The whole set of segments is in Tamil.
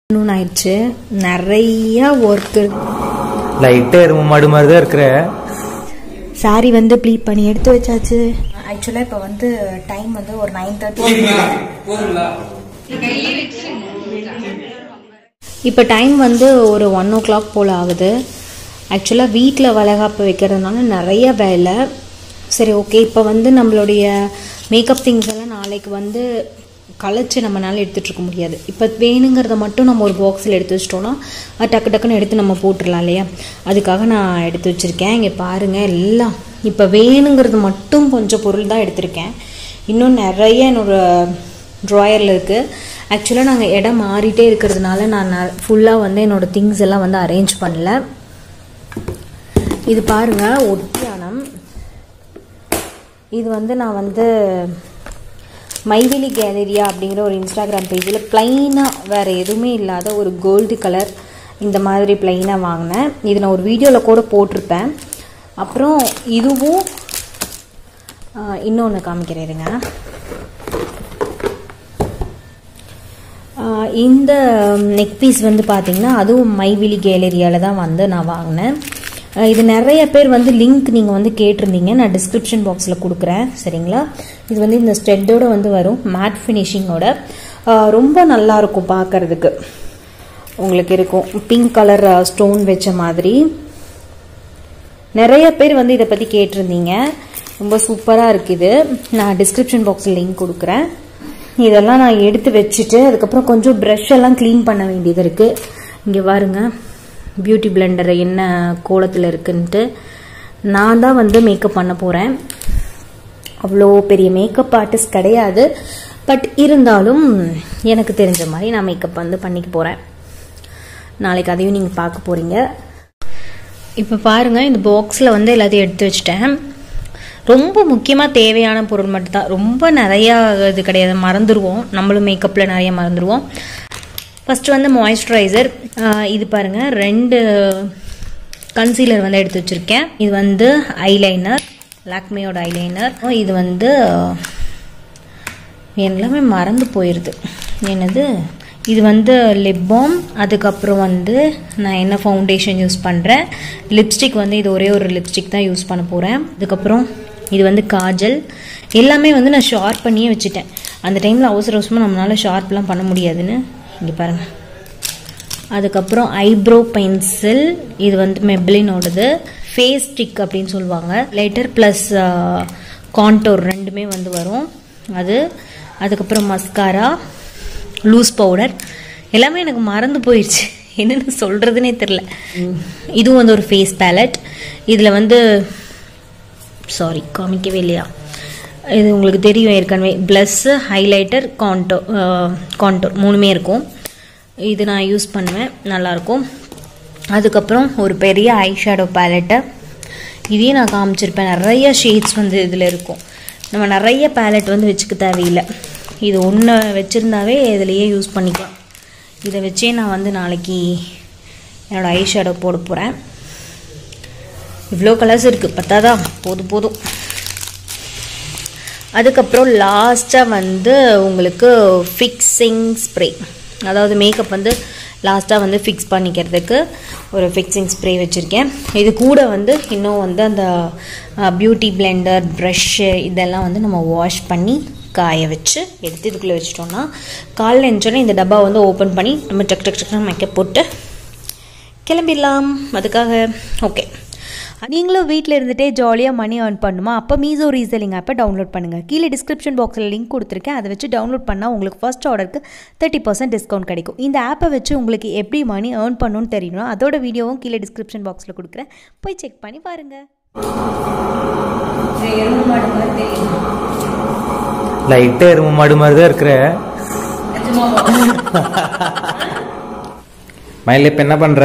ஆஃப்டர்நூன் ஆயிடுச்சு நிறைய ஒர்க் லைட்டாக எருமை மாடு மாதிரி தான் இருக்கிற சாரி வந்து ப்ளீட் பண்ணி எடுத்து வச்சாச்சு ஆக்சுவலாக இப்போ வந்து டைம் வந்து ஒரு நைன் தேர்ட்டி இப்போ டைம் வந்து ஒரு ஒன் ஓ கிளாக் போல் ஆகுது ஆக்சுவலாக வீட்டில் வளகாப்பு வைக்கிறதுனால நிறைய வேலை சரி ஓகே இப்போ வந்து நம்மளுடைய மேக்கப் திங்ஸ் எல்லாம் நாளைக்கு வந்து கலைச்சு நம்மளால எடுத்துகிட்டு இருக்க முடியாது இப்போ வேணுங்கிறத மட்டும் நம்ம ஒரு பாக்ஸில் எடுத்து வச்சிட்டோம்னா அது டக்கு டக்குன்னு எடுத்து நம்ம போட்டுடலாம் இல்லையா அதுக்காக நான் எடுத்து வச்சுருக்கேன் இங்கே பாருங்கள் எல்லாம் இப்போ வேணுங்கிறது மட்டும் கொஞ்சம் பொருள் தான் எடுத்திருக்கேன் இன்னும் நிறைய என்னோட ட்ராயரில் இருக்குது ஆக்சுவலாக நாங்கள் இடம் மாறிட்டே இருக்கிறதுனால நான் ஃபுல்லாக வந்து என்னோடய திங்ஸ் எல்லாம் வந்து அரேஞ்ச் பண்ணல இது பாருங்கள் ஒட்டியானம் இது வந்து நான் வந்து மைவிலி கேலரியா அப்படிங்கிற ஒரு இன்ஸ்டாகிராம் பேஜில் ப்ளைனாக வேறு எதுவுமே இல்லாத ஒரு கோல்டு கலர் இந்த மாதிரி ப்ளைனாக வாங்கினேன் இது நான் ஒரு வீடியோவில் கூட போட்டிருப்பேன் அப்புறம் இதுவும் இன்னொன்று காமிக்கிறேன் இருங்க ஆஹ் இந்த நெக் பீஸ் வந்து பார்த்தீங்கன்னா அதுவும் மைவிலி கேலரியாவில் தான் வந்து நான் வாங்கினேன் ஆஹ் இது நிறைய பேர் வந்து லிங்க் நீங்கள் வந்து கேட்டிருந்தீங்க நான் டிஸ்கிரிப்ஷன் பாக்ஸில் கொடுக்குறேன் சரிங்களா இது வந்து இந்த ஸ்டெட்டோட வந்து வரும் மேட் ஃபினிஷிங்கோட ரொம்ப நல்லா இருக்கும் பார்க்கறதுக்கு உங்களுக்கு இருக்கும் பிங்க் கலர் ஸ்டோன் வச்ச மாதிரி நிறைய பேர் வந்து இதை பற்றி கேட்டிருந்தீங்க ரொம்ப சூப்பராக இருக்குது நான் டிஸ்கிரிப்ஷன் பாக்ஸில் லிங்க் கொடுக்குறேன் இதெல்லாம் நான் எடுத்து வச்சுட்டு அதுக்கப்புறம் கொஞ்சம் ப்ரஷ் எல்லாம் க்ளீன் பண்ண வேண்டியது இருக்குது இங்கே பாருங்க பியூட்டி பிளெண்டர் என்ன கோலத்தில் இருக்குன்ட்டு நான் தான் வந்து மேக்கப் பண்ண போகிறேன் அவ்வளோ பெரிய மேக்கப் ஆர்டிஸ்ட் கிடையாது பட் இருந்தாலும் எனக்கு தெரிஞ்ச மாதிரி நான் மேக்கப் வந்து பண்ணிக்க போகிறேன் நாளைக்கு அதையும் நீங்கள் பார்க்க போகிறீங்க இப்போ பாருங்கள் இந்த பாக்ஸில் வந்து எல்லாத்தையும் எடுத்து வச்சிட்டேன் ரொம்ப முக்கியமாக தேவையான பொருள் மட்டும்தான் ரொம்ப நிறையா இது கிடையாது மறந்துடுவோம் நம்மளும் மேக்கப்பில் நிறைய மறந்துடுவோம் ஃபஸ்ட்டு வந்து மாய்ஸ்சரைசர் இது பாருங்கள் ரெண்டு கன்சீலர் வந்து எடுத்து வச்சுருக்கேன் இது வந்து ஐலைனர் லாக்மியோட ஐலைனர் இது வந்து எல்லாமே மறந்து போயிடுது என்னது இது வந்து லிப் பாம் அதுக்கப்புறம் வந்து நான் என்ன ஃபவுண்டேஷன் யூஸ் பண்ணுறேன் லிப்ஸ்டிக் வந்து இது ஒரே ஒரு லிப்ஸ்டிக் தான் யூஸ் பண்ண போகிறேன் அதுக்கப்புறம் இது வந்து காஜல் எல்லாமே வந்து நான் ஷார்ப் பண்ணியே வச்சுட்டேன் அந்த டைமில் அவசர அவசரமாக நம்மளால் ஷார்ப்லாம் பண்ண முடியாதுன்னு இங்கே பாருங்கள் அதுக்கப்புறம் ஐப்ரோ பென்சில் இது வந்து மெப்ளினோடது ஃபேஸ் ஸ்டிக் அப்படின்னு சொல்லுவாங்க லைட்டர் ப்ளஸ் கான்டோர் ரெண்டுமே வந்து வரும் அது அதுக்கப்புறம் மஸ்காரா லூஸ் பவுடர் எல்லாமே எனக்கு மறந்து போயிடுச்சு என்னென்னு சொல்கிறதுனே தெரில இதுவும் வந்து ஒரு ஃபேஸ் பேலட் இதில் வந்து சாரி காமிக்கவே இல்லையா இது உங்களுக்கு தெரியும் ஏற்கனவே ப்ளஸ்ஸு ஹைலைட்டர் கான்டோ கான்டோர் மூணுமே இருக்கும் இது நான் யூஸ் பண்ணுவேன் நல்லாயிருக்கும் அதுக்கப்புறம் ஒரு பெரிய ஐ ஷேடோ பேலட்டை இதையும் நான் காமிச்சிருப்பேன் நிறைய ஷேட்ஸ் வந்து இதில் இருக்கும் நம்ம நிறைய பேலட் வந்து வச்சுக்க தேவையில்லை இது ஒன்று வச்சுருந்தாவே இதிலையே யூஸ் பண்ணிக்கலாம் இதை வச்சே நான் வந்து நாளைக்கு என்னோடய ஐ ஷேடோ போட போகிறேன் இவ்வளோ கலர்ஸ் இருக்குது பத்தாதா போதும் போதும் அதுக்கப்புறம் லாஸ்ட்டாக வந்து உங்களுக்கு ஃபிக்ஸிங் ஸ்ப்ரே அதாவது மேக்கப் வந்து லாஸ்ட்டாக வந்து ஃபிக்ஸ் பண்ணிக்கிறதுக்கு ஒரு ஃபிக்ஸிங் ஸ்ப்ரே வச்சுருக்கேன் இது கூட வந்து இன்னும் வந்து அந்த பியூட்டி பிளெண்டர் ப்ரஷ்ஷு இதெல்லாம் வந்து நம்ம வாஷ் பண்ணி காய வச்சு எடுத்து இதுக்குள்ளே வச்சிட்டோம்னா காலைல எழுந்தோடனே இந்த டப்பா வந்து ஓப்பன் பண்ணி நம்ம டக் டக் டக்குன்னு மேக்கப் போட்டு கிளம்பிடலாம் அதுக்காக ஓகே நீங்களும் வீட்டில் இருந்துகிட்டே ஜாலியாக மணி ஏர்ன் பண்ணுமா அப்போ மீசோ ரீசெல்லிங் ஆப்பை டவுன்லோட் பண்ணுங்கள் கீழே டிஸ்கிரிப்ஷன் பாக்ஸில் லிங்க் கொடுத்துருக்கேன் அதை வச்சு டவுன்லோட் பண்ணால் உங்களுக்கு ஃபர்ஸ்ட் ஆர்டருக்கு தேர்ட்டி பர்சன்ட் டிஸ்கவுண்ட் கிடைக்கும் இந்த ஆப்பை வச்சு உங்களுக்கு எப்படி மணி ஏர்ன் பண்ணணும்னு தெரியணும் அதோட வீடியோவும் கீழே டிஸ்கிரிப்ஷன் பாக்ஸில் கொடுக்குறேன் போய் செக் பண்ணி பாருங்கள் லைட்டாக எருமை மாடு மாதிரி தான் இருக்கிற மயில் இப்போ என்ன பண்ணுற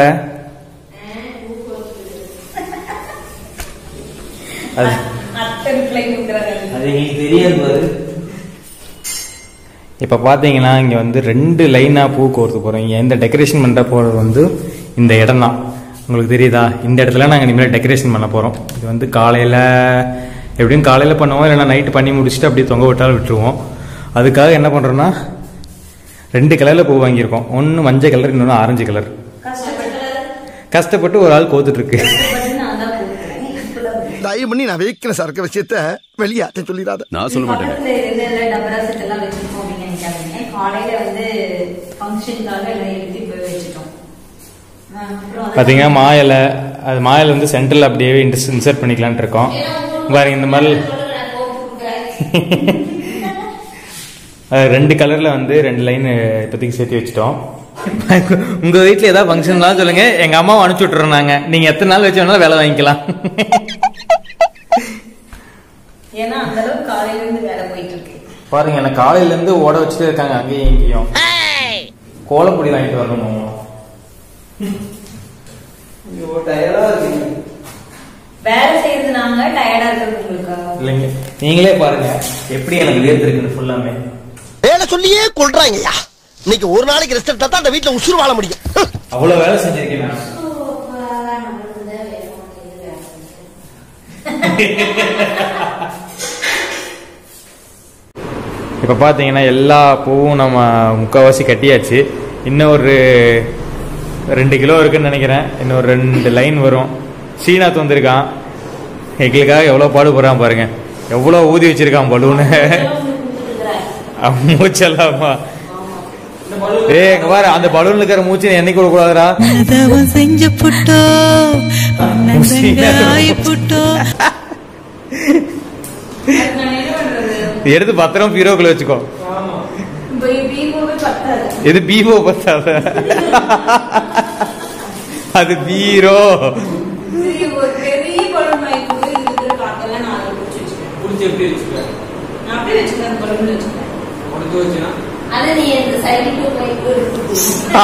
அது அது எங்களுக்கு தெரியாது பாரு இப்போ பார்த்தீங்கன்னா இங்கே வந்து ரெண்டு லைனாக பூ கோர்த்து போகிறோம் இங்கே எந்த டெக்கரேஷன் பண்ணுற போகிறது வந்து இந்த இடம் தான் உங்களுக்கு தெரியுதா இந்த இடத்துல நாங்கள் இனிமேல் டெக்கரேஷன் பண்ண போகிறோம் இது வந்து காலையில் எப்படியும் காலையில் பண்ணுவோம் இல்லைன்னா நைட்டு பண்ணி முடிச்சுட்டு அப்படியே தொங்க விட்டாலும் விட்டுருவோம் அதுக்காக என்ன பண்ணுறோன்னா ரெண்டு கலரில் பூ வாங்கியிருக்கோம் ஒன்று மஞ்சள் கலர் இன்னொன்று ஆரஞ்சு கலர் கஷ்டப்பட்டு ஒரு ஆள் கோத்துட்டு இருக்கு தயவு பண்ணி நான் வைக்கிற சரக்கு விஷயத்த வெளியாட்ட சொல்லிடாத நான் சொல்ல மாட்டேன் பக்கத்துல இருந்து எல்லாம் டபரா செட் எல்லாம் வச்சிருக்கோம் அப்படின்னு நினைக்காதீங்க காலையில வந்து ஃபங்க்ஷனுக்காக எல்லாம் எழுதி போய் வச்சுட்டோம் ஆஹ் அப்புறம் அது- பார்த்தீங்கன்னா மா இலை அது மா இலை வந்து சென்டரில் அப்படியே இன்சர்ட் பண்ணிக்கலான்ட்டு இருக்கோம் பாருங்க இந்த மாதிரி அது ரெண்டு கலரில் வந்து ரெண்டு லைன் இப்போதைக்கு சேர்த்து வச்சுட்டோம் உங்கள் வீட்டில் ஏதாவது ஃபங்க்ஷன்லாம் சொல்லுங்க எங்கள் அம்மாவை அனுப்பிச்சி விட்டுறோம் நாங்கள் நீங்கள் எத்தனை நாள் வச்சு வேணாலும் வேலை வாங்கிக்கலாம் ஏன்னா அந்த அளவுக்கு காலையில இருந்து வேலை போயிட்டு இருக்கு பாருங்க எனக்கு காலையிலேருந்து ஓட வச்சுட்டு இருக்காங்க அங்கேயும் இங்கேயும் கோலப்பொடி வாங்கிட்டு வரணும் ஐயோ டயர்டாக இருக்கு வேலை செய்யறது நாங்க டயர்டா இருக்கிறது உங்களுக்கு இல்லைங்க நீங்களே பாருங்க எப்படி எனக்கு வேர்த்திருக்குன்னு ஃபுல்லாமே வேலை சொல்லியே கொள்றாங்கய்யா இன்னைக்கு ஒரு நாளைக்கு ரெஸ்ட் எடுத்தா தான் அந்த வீட்டுல உசுறு வாழ முடியும் அவ்வளோ வேலை செஞ்சிருக்கேன் நான் இப்போ பார்த்தீங்கன்னா எல்லா பூவும் நம்ம முக்கால்வாசி கட்டியாச்சு இன்னும் ஒரு ரெண்டு கிலோ இருக்குன்னு நினைக்கிறேன் இன்னும் ஒரு ரெண்டு லைன் வரும் ஸ்ரீநாத் வந்திருக்கான் எங்களுக்காக எவ்வளோ பாடுபடுறான் பாருங்க எவ்வளோ ஊதி வச்சிருக்கான் பலூனு அவன் மூச்செல்லாமா ஏய் இங்க பாரு அந்த பலூன்ல இருக்கிற மூச்சு என்னைக்கு விடக்கூடாதுடா அதவன் செஞ்ச புட்டோ ஆயி புட்டோ எடுத்து பத்திரம் பீரோக்குள்ள வச்சுக்கோ இது பீவோ பத்தாத அது பீரோ ஒரு பெரிய பலூன் வாங்கி கொடு, இதுல இருக்கிற காத்தெல்லாம் நான் அதுல புடிச்சு வச்சுக்கிறேன். நான் அப்படியே வச்சுக்கிறேன், அந்த பலூன்ல வச்சுக்கிறேன். அது நீ இந்த சைடுக்கு ஒரு வாங்கி கொடு.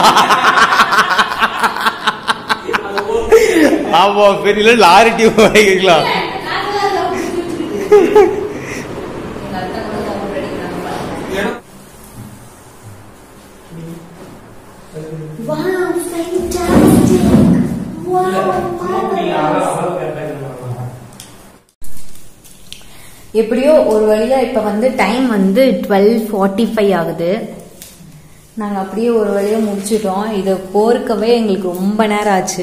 ஆமா பெரிய லாரி டியூப் வாங்கிக்கலாம் காத்தெல்லாம் அதுல புடிச்சு வச்சுக்கிட்டு. எங்க அத்தை கூட sound அடிக்கிறாங்க பாருங்க. எப்படியோ ஒரு வழியா இப்ப வந்து டைம் வந்து டுவெல் ஃபார்ட்டி ஃபைவ் ஆகுது நாங்க அப்படியே ஒரு வழியா முடிச்சிட்டோம் இதை கோர்க்கவே எங்களுக்கு ரொம்ப நேரம் ஆச்சு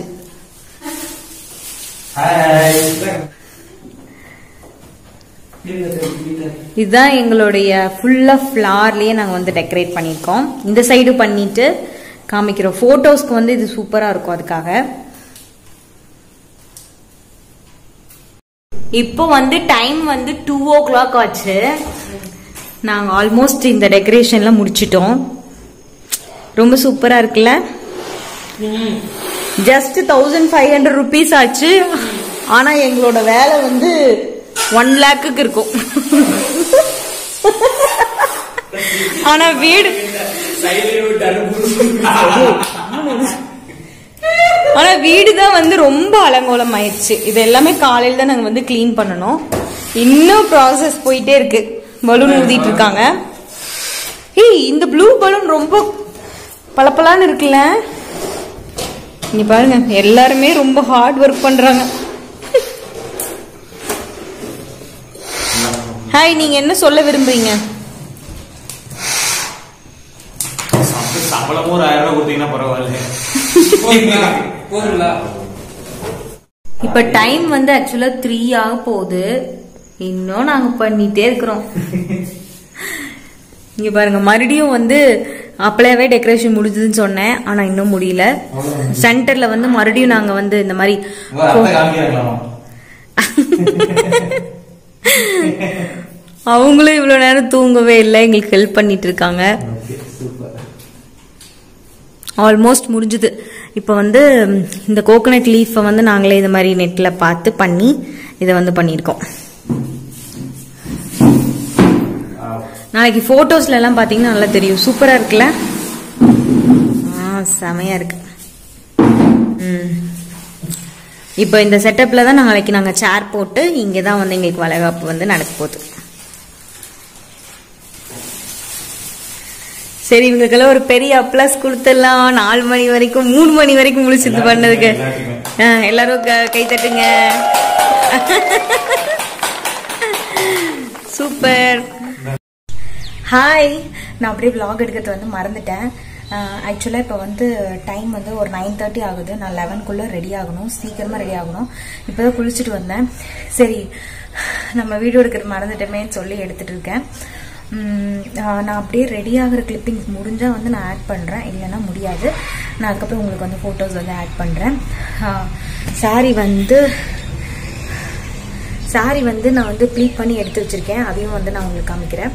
இதுதான் எங்களுடைய ஃபுல்லா ஃப்ளார்லயே நாங்க வந்து டெக்கரேட் பண்ணியிருக்கோம் இந்த சைடு பண்ணிட்டு காமிக்கிறோம் போட்டோஸ்க்கு வந்து இது சூப்பரா இருக்கும் அதுக்காக இப்போ வந்து டைம் வந்து டூ ஓ கிளாக் ஆச்சு நாங்க ஆல்மோஸ்ட் இந்த டெக்கரேஷன்லாம் முடிச்சிட்டோம் ரொம்ப சூப்பரா இருக்குல்ல just thousand five hundred rupees ஆச்சு ஆனா எங்களோட வேலை வந்து ஒன் லேக்குக்கு இருக்கும் ஆனா வீடு ஆனா வீடு தான் வந்து ரொம்ப அலங்கோலம் ஆயிடுச்சு இது எல்லாமே காலையில தான் நாங்க வந்து க்ளீன் பண்ணணும் இன்னும் ப்ராசஸ் போயிட்டே இருக்கு பலூன் ஊதிட்டு இருக்காங்க ஏய் இந்த ப்ளூ பலூன் ரொம்ப பளபளன்னு இருக்குல்ல இங்க பாருங்க எல்லாருமே ரொம்ப ஹார்ட் ஒர்க் பண்றாங்க ஹாய் நீங்க என்ன சொல்ல விரும்புறீங்க சம்பளமும் ஒரு ஆயிரம் ரூபாய் கொடுத்தீங்கன்னா பரவாயில்ல இப்ப டைம் வந்து ஆக்சுவலா த்ரீ ஆக போகுது இன்னும் நாங்க பண்ணிட்டே இருக்கிறோம் இங்க பாருங்க மறுபடியும் வந்து அப்பளையாவே டெக்கரேஷன் முடிஞ்சதுன்னு சொன்னேன் ஆனா இன்னும் முடியல சென்டர்ல வந்து மறுபடியும் நாங்க வந்து இந்த மாதிரி காமிக்கிறாங்களாமா அவங்களும் இவ்வளவு நேரம் தூங்கவே இல்லை எங்களுக்கு ஹெல்ப் பண்ணிட்டு இருக்காங்க ஆல்மோஸ்ட் முடிஞ்சுது இப்போ வந்து ம், இந்த கோகனட் லீஃபை வந்து நாங்களே இது மாதிரி நெட்டில் பார்த்து பண்ணி இதை வந்து பண்ணியிருக்கோம் நாளைக்கு ஃபோட்டோஸ்ல எல்லாம் பார்த்தீங்கன்னா நல்லா தெரியும் சூப்பராக இருக்குல்ல ஆ செமையா இருக்கு ம் இப்போ இந்த செட்டப்பில் தான் நாளைக்கு நாங்கள் சேர் போட்டு இங்கே தான் வந்து எங்களுக்கு வளைகாப்பு வந்து நடக்க போகுது சரி இவங்களுக்கெல்லாம் ஒரு பெரிய அப்ளாஸ் கொடுத்துடலாம் நாலு மணி வரைக்கும் மூணு மணி வரைக்கும் முடிச்சிட்டு பண்ணதுக்கு ஆ, எல்லாரும் க- கை தட்டுங்க சூப்பர் ஹாய் நான் அப்படியே vlog எடுக்கிறது வந்து மறந்துட்டேன் ஆக்சுவலாக இப்போ வந்து டைம் வந்து ஒரு நைன் தேர்ட்டி ஆகுது நான் லெவன்குள்ளே ரெடி ஆகணும் சீக்கிரமாக ரெடி ஆகணும் இப்போ தான் குளிச்சுட்டு வந்தேன் சரி நம்ம வீடியோ எடுக்கிறது மறந்துட்டோமேன்னு சொல்லி எடுத்துட்டு இருக்கேன் உம், ஆஹ் நான் அப்படியே ரெடி ஆகிற கிளிப்பிங்ஸ் முடிஞ்சால் வந்து நான் ஆட் பண்ணுறேன் இல்லைன்னா முடியாது நான் அதுக்கப்புறம் உங்களுக்கு வந்து ஃபோட்டோஸ் வந்து ஆட் பண்ணுறேன் சாரி வந்து சாரி வந்து நான் வந்து ப்ளீட் பண்ணி எடுத்து வச்சிருக்கேன் அதையும் வந்து நான் உங்களுக்கு காமிக்கிறேன்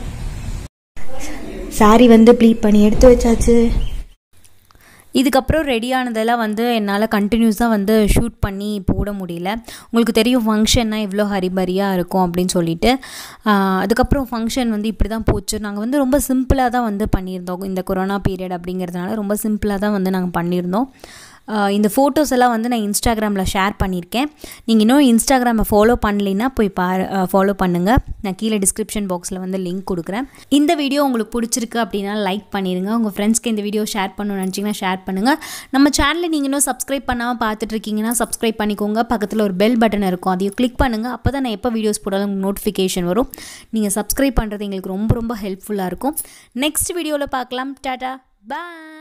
சாரி வந்து ப்ளீட் பண்ணி எடுத்து வச்சாச்சு இதுக்கப்புறம் ரெடி ஆனதெல்லாம் வந்து என்னால் கண்டினியூஸாக வந்து ஷூட் பண்ணி போட முடியல உங்களுக்கு தெரியும் ஃபங்க்ஷன்னா இவ்வளோ ஹரிபரியாக இருக்கும் அப்படின்னு சொல்லிட்டு ஆஹ் அதுக்கப்புறம் ஃபங்க்ஷன் வந்து இப்படி தான் போச்சு நாங்கள் வந்து ரொம்ப சிம்பிளாக தான் வந்து பண்ணியிருந்தோம் இந்த கொரோனா பீரியட் அப்படிங்கிறதுனால ரொம்ப சிம்பிளாக தான் வந்து நாங்கள் பண்ணியிருந்தோம் ஆஹ் இந்த ஃபோட்டோஸ் எல்லாம் வந்து நான் இன்ஸ்டாகிராமில் ஷேர் பண்ணியிருக்கேன் நீங்கள் இன்னும் இன்ஸ்டாகிராமை ஃபாலோ பண்ணலைன்னா போய் பாரு ஃபாலோ பண்ணுங்கள் நான் கீழே டிஸ்கிரிப்ஷன் பாக்ஸில் வந்து லிங்க் கொடுக்குறேன் இந்த வீடியோ உங்களுக்கு பிடிச்சிருக்கு அப்படின்னா லைக் பண்ணிடுங்க உங்கள் ஃப்ரெண்ட்ஸ்க்கு இந்த வீடியோ ஷேர் பண்ணணும்னு நினச்சிங்கன்னா ஷேர் பண்ணுங்கள் நம்ம சேனலை நீங்கள் இன்னும் சப்ஸ்கிரைப் பண்ணாமல் பார்த்துட்டு இருக்கீங்கன்னா சப்ஸ்கிரைப் பண்ணிக்கோங்க பக்கத்தில் ஒரு பெல் பட்டன் இருக்கும் அதையும் கிளிக் பண்ணுங்கள் அப்போ தான் நான் எப்போ வீடியோஸ் போட்டாலும் நோட்டிஃபிகேஷன் வரும் நீங்கள் சப்ஸ்கிரைப் பண்ணுறது எங்களுக்கு ரொம்ப ரொம்ப ஹெல்ப்ஃபுல்லாக இருக்கும் நெக்ஸ்ட் வீடியோவில் பார்க்கலாம் டாடா பாய்